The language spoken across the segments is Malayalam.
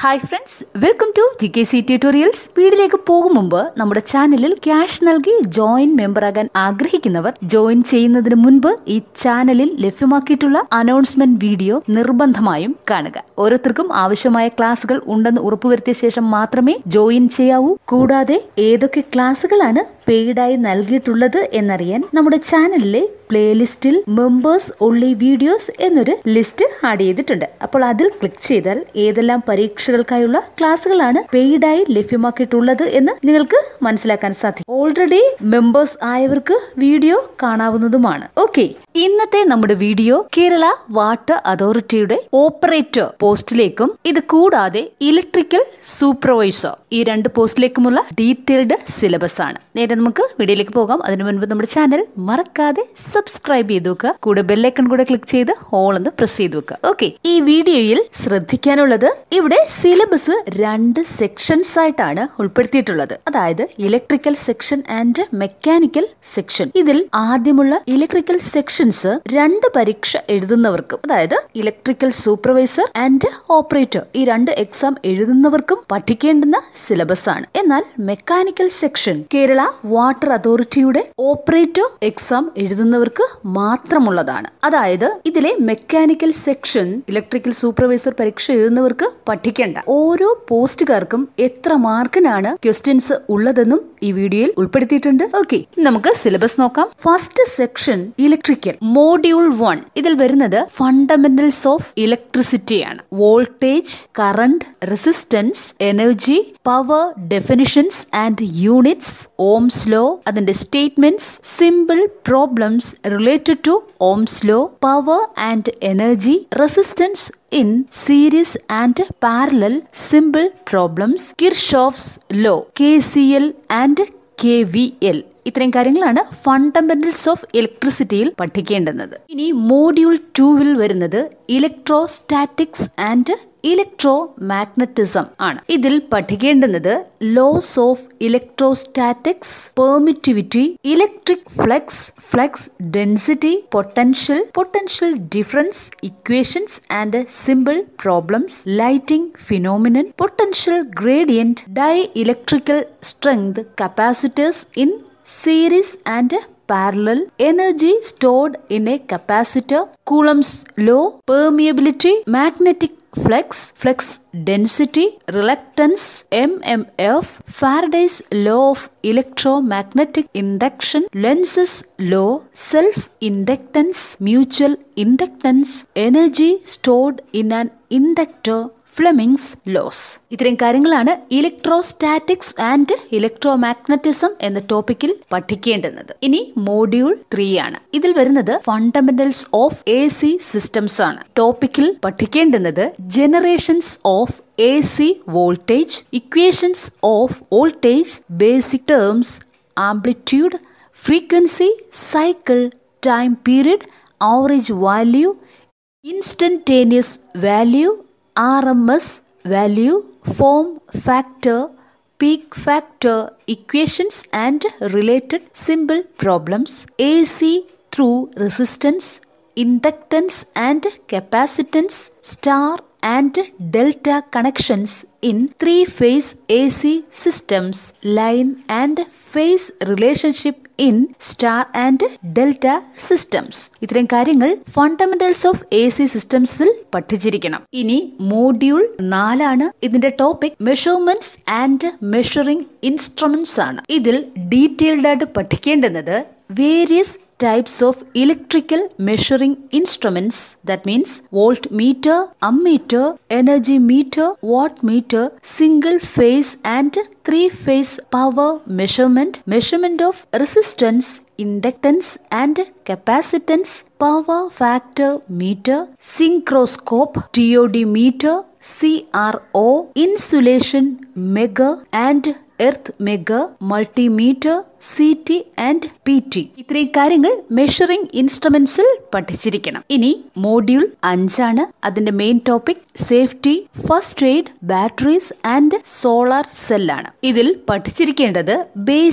Hi friends welcome to G K C tutorials വീഡിയോയിലേക്ക് പോകും മുമ്പ് നമ്മുടെ ചാനലിൽ ക്യാഷ് നൽകി ജോയിൻ മെമ്പറാകാൻ ആഗ്രഹിക്കുന്നവർ ജോയിൻ ചെയ്യുന്നതിന് മുൻപ് ഈ ചാനലിൽ ലഭ്യമാക്കിയിട്ടുള്ള അനൗൺസ്മെന്റ് വീഡിയോ നിർബന്ധമായും കാണുക ഓരോരുത്തർക്കും ആവശ്യമായ ക്ലാസുകൾ ഉണ്ടെന്ന് ഉറപ്പുവരുത്തിയ ശേഷം മാത്രമേ ജോയിൻ ചെയ്യാവൂ കൂടാതെ ഏതൊക്കെ ക്ലാസുകളാണ് പെയ്ഡായി നൽകിയിട്ടുള്ളത് എന്നറിയാൻ നമ്മുടെ ചാനലിലെ പ്ലേലിസ്റ്റിൽ മെമ്പേഴ്സ് ഒള്ളി വീഡിയോസ് എന്നൊരു ലിസ്റ്റ് ആഡ് ചെയ്തിട്ടുണ്ട് അപ്പോൾ അതിൽ ക്ലിക്ക് ചെയ്താൽ ഏതെല്ലാം പരീക്ഷകൾക്കായുള്ള ക്ലാസ്സുകളാണ് പെയ്ഡായി ലഭ്യമാക്കിയിട്ടുള്ളത് എന്ന് നിങ്ങൾക്ക് മനസ്സിലാക്കാൻ സാധിക്കും ഓൾറെഡി മെമ്പേഴ്സ് ആയവർക്ക് വീഡിയോ കാണാവുന്നതുമാണ് ഓക്കെ ഇന്നത്തെ നമ്മുടെ വീഡിയോ കേരള വാട്ടർ അതോറിറ്റിയുടെ ഓപ്പറേറ്റർ പോസ്റ്റിലേക്കും ഇത് കൂടാതെ ഇലക്ട്രിക്കൽ സൂപ്പർവൈസർ ഈ രണ്ട് പോസ്റ്റിലേക്കുമുള്ള ഡീറ്റെയിൽഡ് സിലബസ് ആണ് നേരെ നമുക്ക് വീഡിയോയിലേക്ക് പോകാം അതിനു മുൻപ് നമ്മുടെ ചാനൽ മറക്കാതെ സബ്സ്ക്രൈബ് ചെയ്ത് വെക്കുക കൂടെ ബെല്ലൈക്കൺ കൂടെ ക്ലിക്ക് ചെയ്ത് ഓൾ എന്ന് പ്രസ് ചെയ്ത് വെക്കുക ഓക്കെ ഈ വീഡിയോയിൽ ശ്രദ്ധിക്കാനുള്ളത് ഇവിടെ സിലബസ് രണ്ട് സെക്ഷൻസ് ആയിട്ടാണ് ഉൾപ്പെടുത്തിയിട്ടുള്ളത് അതായത് electrical section and mechanical section ഇതിൽ ആദ്യമുള്ള ഇലക്ട്രിക്കൽ സെക്ഷൻസ് രണ്ട് പരീക്ഷ എഴുതുന്നവർക്കും അതായത് ഇലക്ട്രിക്കൽ സൂപ്പർവൈസർ ആൻഡ് ഓപ്പറേറ്റർ ഈ രണ്ട് എക്സാം എഴുതുന്നവർക്കും പഠിക്കേണ്ടുന്ന സിലബസ് ആണ് എന്നാൽ മെക്കാനിക്കൽ സെക്ഷൻ കേരള വാട്ടർ അതോറിറ്റിയുടെ ഓപ്പറേറ്റർ എക്സാം എഴുതുന്നവർക്ക് മാത്രമുള്ളതാണ് അതായത് ഇതിലെ മെക്കാനിക്കൽ സെക്ഷൻ ഇലക്ട്രിക്കൽ സൂപ്പർവൈസർ പരീക്ഷ എഴുതുന്നവർക്ക് പഠിക്കേണ്ട ഓരോ പോസ്റ്റുകാർക്കും എത്ര മാർക്കിനാണ് ക്വസ്റ്റ്യൻസ് ഉള്ളതെന്നും ഈ വീഡിയോയിൽ ഉൾപ്പെടുത്തിയിട്ടുണ്ട് ഓക്കെ നമുക്ക് സിലബസ് നോക്കാം first section electrical module one ഇതിൽ വരുന്നത് ഫണ്ടമെന്റൽസ് ഓഫ് ഇലക്ട്രിസിറ്റി ആണ് voltage current resistance energy power definitions and units Ohm's law അതിന്റെ statements simple problems related to Ohm's law power and energy resistance in series and parallel simple problems Kirchhoff's law K C L and K V L ഇത്രയും കാര്യങ്ങളാണ് ഫണ്ടമെന്റൽസ് ഓഫ് ഇലക്ട്രിസിറ്റിയിൽ പഠിക്കേണ്ടുന്നത് ഇനി മോഡ്യൂൾ ടൂവിൽ വരുന്നത് ഇലക്ട്രോസ്റ്റാറ്റിക്സ് ആൻഡ് ഇലക്ട്രോ മാഗ്നറ്റിസം ആണ് ഇതിൽ പഠിക്കേണ്ടുന്നത് laws of electrostatics permittivity electric flux flux density potential potential difference equations and simple problems lighting phenomenon potential gradient di electrical strength capacitors in series and parallel energy stored in a capacitor coulomb's law permeability magnetic flux flux density reluctance mmf faraday's law of electromagnetic induction lenz's law self inductance mutual inductance energy stored in an inductor Fleming's laws ഇത്രയും കാര്യങ്ങളാണ് ഇലക്ട്രോസ്റ്റാറ്റിക്സ് ആൻഡ് ഇലക്ട്രോമാഗ്നറ്റിസം എന്ന ടോപ്പിക്കിൽ പഠിക്കേണ്ടുന്നത് ഇനി മോഡ്യൂൾ ത്രീ ആണ് ഇതിൽ വരുന്നത് fundamentals of A C systems ആണ് ടോപ്പിക്കിൽ പഠിക്കേണ്ടുന്നത് generations of A C voltage equations of voltage basic terms amplitude frequency cycle time period average value instantaneous value RMS value, form factor, peak factor, equations and related simple problems, AC through resistance, inductance and capacitance, star and delta connections in three phase AC systems, line and phase relationship in star and delta systems ഇത്രയും കാര്യങ്ങൾ ഫണ്ടമെന്റൽസ് ഓഫ് എ സി സിസ്റ്റംസിൽ പഠിച്ചിരിക്കണം ഇനി മോഡ്യൂൾ നാലാണ് ഇതിന്റെ topic measurements and measuring instruments ആണ് ഇതിൽ ഡീറ്റെയിൽഡ് ആയിട്ട് പഠിക്കേണ്ടുന്നത് various types of electrical measuring instruments that means voltmeter ammeter energy meter watt meter single phase and three phase power measurement measurement of resistance inductance and capacitance power factor meter synchroscope tod meter cro insulation measure and earth megger multimeter C T and P T ഇത്രയും കാര്യങ്ങൾ മെഷറിംഗ് ഇൻസ്ട്രുമെന്റ്സിൽ പഠിച്ചിരിക്കണം ഇനി മോഡ്യൂൾ അഞ്ചാണ് അതിന്റെ main topic safety first aid batteries and solar സെല്ലാണ് ഇതിൽ പഠിച്ചിരിക്കേണ്ടത് basic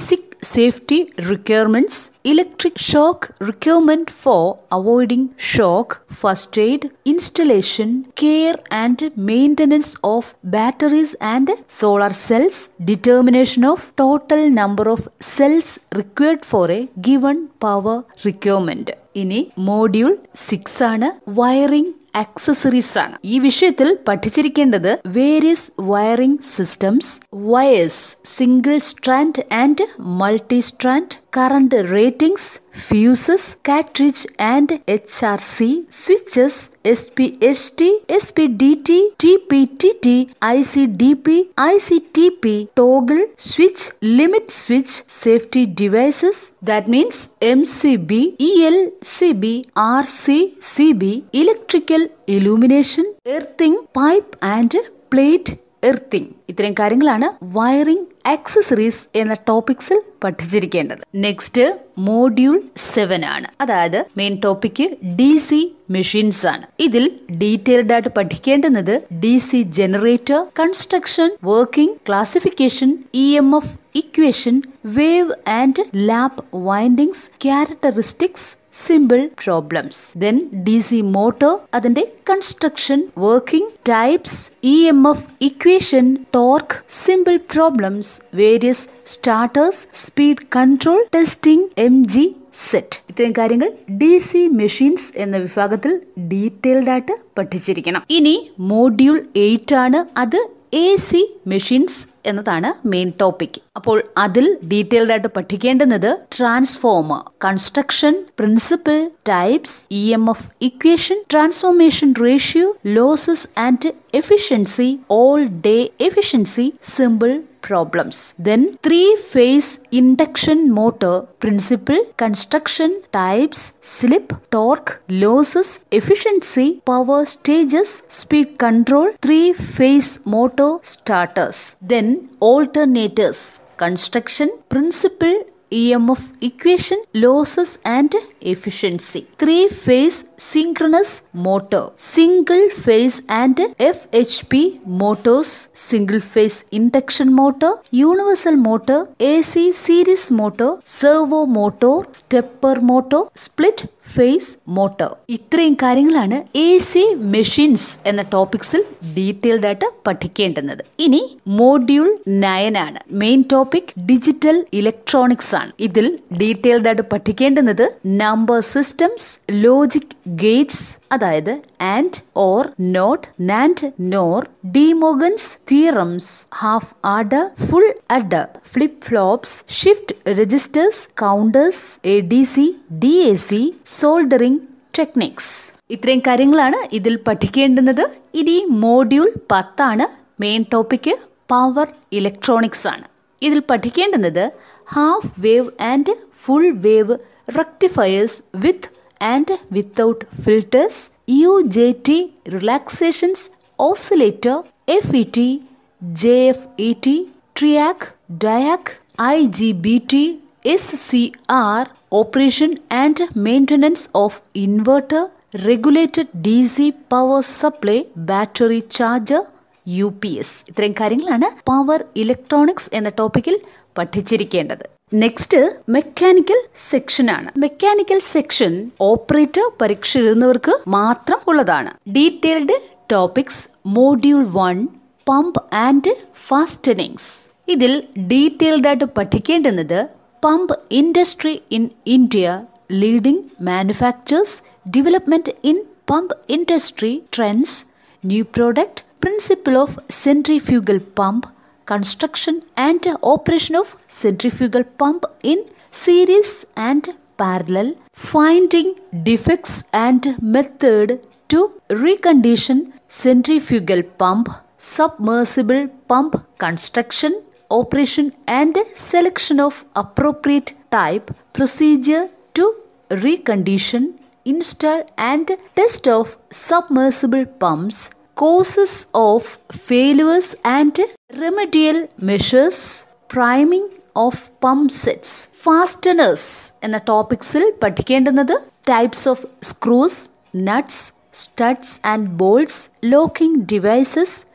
safety requirements, electric shock requirement for avoiding shock, first aid, installation, care and maintenance of batteries and solar cells, determination of total number of cells required for a given power requirement. ഇനി മോഡ്യൂൾ സിക്സ് ആണ് വയറിംഗ് ആക്സസറീസ് ആണ് ഈ വിഷയത്തിൽ പഠിച്ചിരിക്കേണ്ടത് various wiring systems wires single strand and multi strand current ratings fuses cartridge and H R C switches S P S T S P D T T P T T I C D P I C T P toggle switch limit switch safety devices that means M C B E L C B R C C B electrical illumination earthing pipe and plate earthing ഇത്രയും കാര്യങ്ങളാണ് വയറിംഗ് ആക്സസറീസ് എന്ന ടോപ്പിക്സിൽ പഠിച്ചിരിക്കേണ്ടത് നെക്സ്റ്റ് മോഡ്യൂൾ സെവൻ ആണ് അതായത് main topic D C machines ആണ് ഇതിൽ ഡീറ്റെയിൽഡ് ആയിട്ട് പഠിക്കേണ്ടുന്നത് D C generator construction working classification E M F equation wave and lap windings characteristics simple problems then D C motor അതിന്റെ construction working types E M F equation torque simple problems various starters speed control testing M G set ഇത്രയും കാര്യങ്ങൾ ഡി സി മെഷീൻസ് എന്ന വിഭാഗത്തിൽ ഡീറ്റെയിൽഡ് ആയിട്ട് പഠിച്ചിരിക്കണം ഇനി മോഡ്യൂൾ എയ്റ്റ് ആണ് അത് എ സി മെഷീൻസ് എന്നതാണ് മെയിൻ ടോപ്പിക് അപ്പോൾ അതിൽ ഡീറ്റെയിൽഡ് ആയിട്ട് പഠിക്കേണ്ടുന്നത് transformer construction principle types E M F equation transformation ratio losses and efficiency all day efficiency simple problems. Then three phase induction motor principle, construction, types, slip, torque, losses, efficiency, power stages, speed control, three phase motor starters. Then alternators, construction, principle, EMF equation, losses and efficiency. Three phase synchronous motor, single phase and FHP motors, single phase induction motor, universal motor, AC series motor, servo motor, stepper motor, split phase motor ഇത്രയും കാര്യങ്ങളാണ് എ സി മെഷീൻസ് എന്ന ടോപ്പിക്സിൽ ഡീറ്റെയിൽഡ് ആയിട്ട് പഠിക്കേണ്ടുന്നത് ഇനി മോഡ്യൂൾ നയൻ ആണ് മെയിൻ ടോപ്പിക് ഡിജിറ്റൽ ഇലക്ട്രോണിക്സ് ആണ് ഇതിൽ ഡീറ്റെയിൽഡ് ആയിട്ട് പഠിക്കേണ്ടുന്നത് നമ്പർ സിസ്റ്റംസ് ലോജിക് ഗേറ്റ്സ് അതായത് AND OR NOT NAND NOR De Morgan's theorems half adder full adder flip flops shift registers counters A D C D A C soldering techniques ഇത്രയും കാര്യങ്ങളാണ് ഇതിൽ പഠിക്കേണ്ടുന്നത് ഇനി മോഡ്യൂൾ പത്താണ് മെയിൻ ടോപ്പിക് പവർ ഇലക്ട്രോണിക്സ് ആണ് ഇതിൽ പഠിക്കേണ്ടുന്നത് half wave and full wave rectifiers with and without filters U J T relaxations oscillator F E T J F E T triac diac I G B T S C R operation and maintenance of inverter regulated D C power supply battery charger U P S ഇത്രയും കാര്യങ്ങളാണ് പവർ ഇലക്ട്രോണിക്സ് എന്ന ടോപ്പിക്കിൽ പഠിച്ചിരിക്കേണ്ടത് നെക്സ്റ്റ് മെക്കാനിക്കൽ സെക്ഷൻ ആണ് മെക്കാനിക്കൽ സെക്ഷൻ ഓപ്പറേറ്റർ പരീക്ഷ എഴുതുന്നവർക്ക് മാത്രം ഉള്ളതാണ് detailed topics module one pump and fastenings ഇതിൽ ഡീറ്റെയിൽഡ് ആയിട്ട് പഠിക്കേണ്ടുന്നത് pump industry in India leading manufactures development in pump industry trends new product principle of centrifugal pump construction and operation of centrifugal pump in series and parallel, finding defects and method to recondition centrifugal pump, submersible pump construction, operation and selection of appropriate type, procedure to recondition, install and test of submersible pumps, causes of failures and remedial measures, priming of pump sets, fasteners എന്ന ടോപ്പിക്സിൽ പഠിക്കേണ്ടുന്നത് types of screws nuts studs and bolts locking devices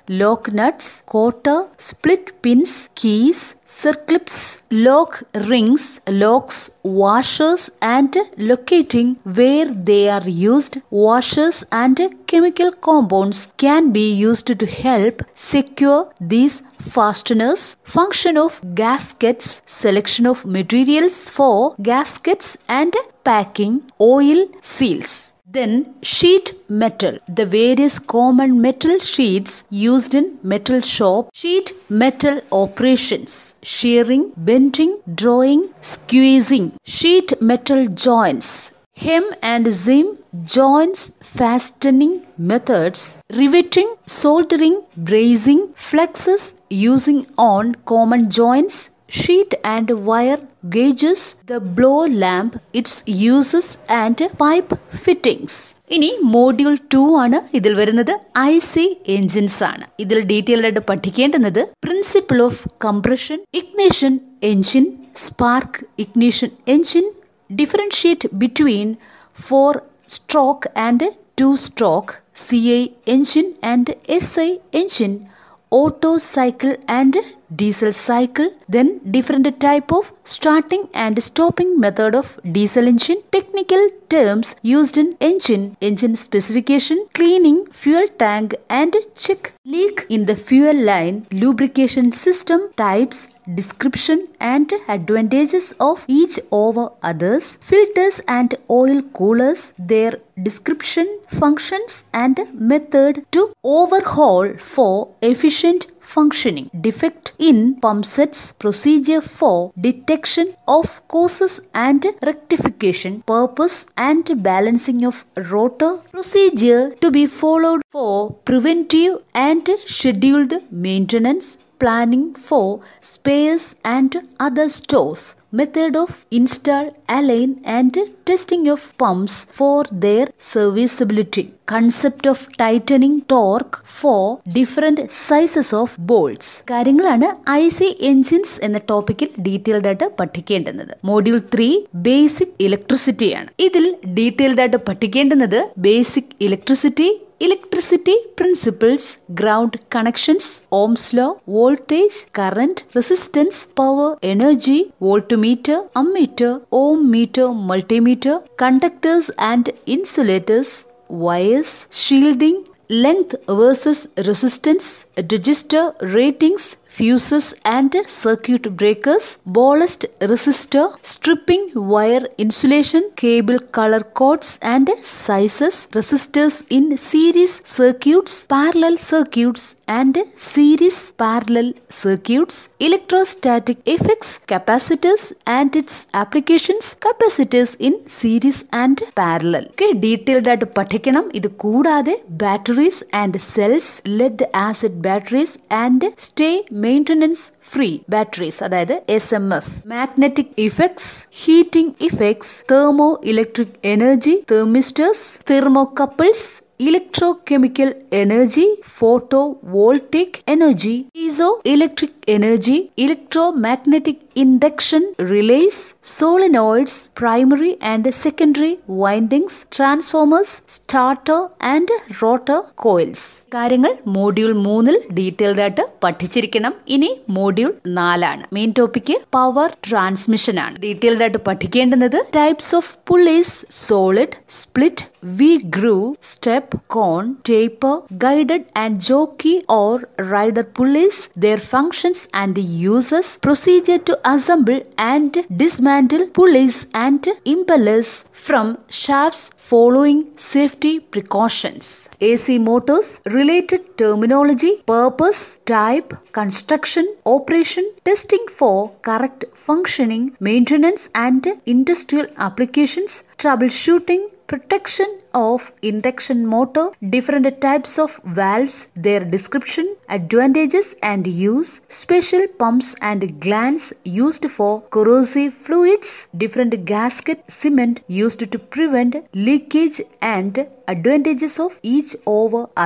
lock nuts, quarter, split pins, keys, circlips, lock rings, locks, washers, and locating where they are used. Washers and chemical compounds can be used to help secure these fasteners. Function of gaskets, selection of materials for gaskets and packing, oil seals. Then sheet metal. The various common metal sheets used in metal shop. Sheet metal operations. Shearing, bending, drawing, squeezing. Sheet metal joints. Hem and seam joints fastening methods, riveting, soldering, bracing, flexes using on common joints, sheet and wire gauges, the blow lamp, its uses and pipe fittings. ഇനി മോഡ്യൂൾ ടു ആണ് ഇതിൽ വരുന്നത് ഐ സി എൻജിൻസ് ആണ് ഇതിൽ ഡീറ്റെയിൽഡ് ആയിട്ട് പഠിക്കേണ്ടുന്നത് principle of compression ignition engine spark ignition engine differentiate between four stroke and two stroke C I engine and S I engine auto cycle and diesel cycle then different type of starting and stopping method of diesel engine technical terms used in engine engine specification cleaning fuel tank and check leak in the fuel line lubrication system types description and advantages of each over others filters and oil coolers their description functions and method to overhaul for efficient functioning defect in pump sets procedure for detection of causes and rectification purpose and balancing of rotor procedure to be followed for preventive and scheduled maintenance planning for spares and other stores method of install align and testing of pumps for their serviceability concept of tightening torque for different sizes of bolts കാര്യങ്ങളാണ് ഐ സി എൻജിൻസ് എന്ന ടോപ്പിക്കിൽ ഡീറ്റെയിൽഡ് ആയിട്ട് പഠിക്കേണ്ടുന്നത് മോഡ്യൂൾ ത്രീ ബേസിക് ഇലക്ട്രിസിറ്റിയാണ് ഇതിൽ ഡീറ്റെയിൽഡ് ആയിട്ട് പഠിക്കേണ്ടുന്നത് basic electricity electricity principles ground connections Ohm's law voltage current resistance power energy voltmeter ammeter ohm meter multimeter conductors and insulators wires shielding length versus resistance resistor ratings fuses and circuit breakers, ballast resistor, stripping wire insulation, cable color codes and sizes, resistors in series circuits, parallel circuits and series parallel circuits, electrostatic effects, capacitors and its applications, capacitors in series and parallel. Okay, detailed ആയിട്ട് പഠിക്കണം ഇത് കൂടാതെ batteries and cells lead acid batteries and stay maintenance free batteries അതായത് S M F magnetic effects heating effects thermoelectric energy thermistors thermocouples electrochemical energy photovoltaic energy piezoelectric energy electromagnetic induction relays solenoids primary and secondary windings transformers starter and rotor coils കാര്യങ്ങൾ മോഡ്യൂൾ മൂന്നിൽ ഡീറ്റെയിൽഡ് ആയിട്ട് പഠിച്ചിരിക്കണം ഇനി മോഡ്യൂൾ നാലാണ് മെയിൻ ടോപ്പിക്ക് പവർ ട്രാൻസ്മിഷൻ ആണ് ഡീറ്റെയിൽഡ് ആയിട്ട് പഠിക്കേണ്ടുന്നത് types of pulleys solid split V groove step cone, taper, guided and jockey or rider pulleys, their functions and uses, procedure to assemble and dismantle pulleys and impellers from shafts following safety precautions. AC motors, related terminology, purpose, type, construction, operation, testing for correct functioning, maintenance and industrial applications, troubleshooting, protection of induction motor, different types of valves, their description, advantages and use, special pumps and glands used for corrosive fluids, different gasket cement used to prevent leakage and advantages of each over other,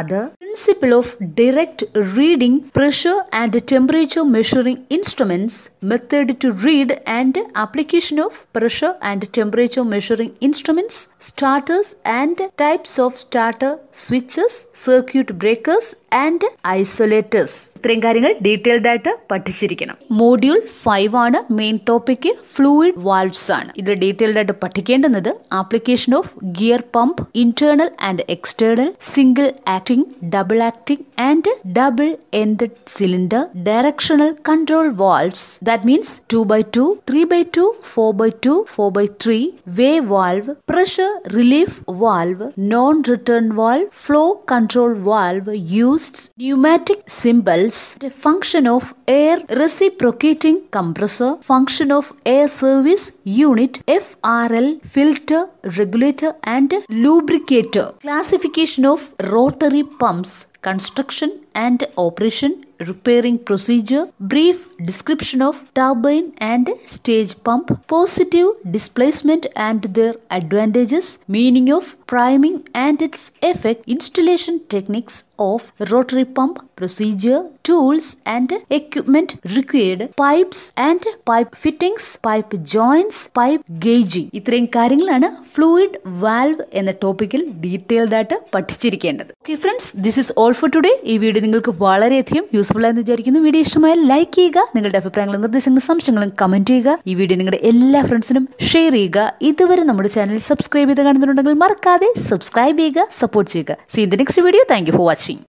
Principle of direct reading pressure and temperature measuring instruments, method to read and application of pressure and temperature measuring instruments, starters and types of starter switches, circuit breakers and isolators. ഇത്രയും കാര്യങ്ങൾ ഡീറ്റെയിൽഡ് ആയിട്ട് പഠിച്ചിരിക്കണം മോഡ്യൂൾ ഫൈവ് ആണ് മെയിൻ ടോപ്പിക് ഫ്ലൂയിഡ് വാൾവ്സ് ആണ് ഇത് ഡീറ്റെയിൽഡ് ആയിട്ട് പഠിക്കേണ്ടുന്നത് application of gear pump internal and external single acting double acting and double ended cylinder directional control valves that means two by two three by two four by two four by three way valve pressure relief valve non return valve flow control valve used pneumatic symbols the function of air reciprocating compressor, function of air service unit, FRL, filter, regulator and lubricator. Classification of rotary pumps, construction and operation, repairing procedure, brief description of turbine and stage pump, positive displacement and their advantages, meaning of priming and its effect, installation techniques of rotary pump, procedure, tools and equipment required, pipes and pipe fittings, pipe joints, pipe gauging. ഇത്രയും കാര്യങ്ങളാണ് ഫ്ലൂയിഡ് വാൽവ് എന്ന ടോപ്പിക്കിൽ ഡീറ്റെയിൽഡ് ആയിട്ട് പഠിച്ചിരിക്കേണ്ടത് okay friends this is all for today ഈ വീഡിയോ നിങ്ങൾക്ക് വളരെയധികം യൂസ്ഫുൾ ആയെന്ന് വിചാരിക്കുന്നു വീഡിയോ ഇഷ്ടമായാൽ ലൈക്ക് ചെയ്യുക നിങ്ങളുടെ അഭിപ്രായങ്ങളും നിർദ്ദേശങ്ങളും സംശയങ്ങളും കമന്റ് ചെയ്യുക ഈ വീഡിയോ നിങ്ങളുടെ എല്ലാ ഫ്രണ്ട്സിനും ഷെയർ ചെയ്യുക ഇതുവരെ നമ്മുടെ ചാനൽ സബ്സ്ക്രൈബ് ചെയ്ത് കാണുന്നുണ്ടെങ്കിൽ മറക്കാതെ സബ്സ്ക്രൈബ് ചെയ്യുക സപ്പോർട്ട് ചെയ്യുക see in the next video thank you for watching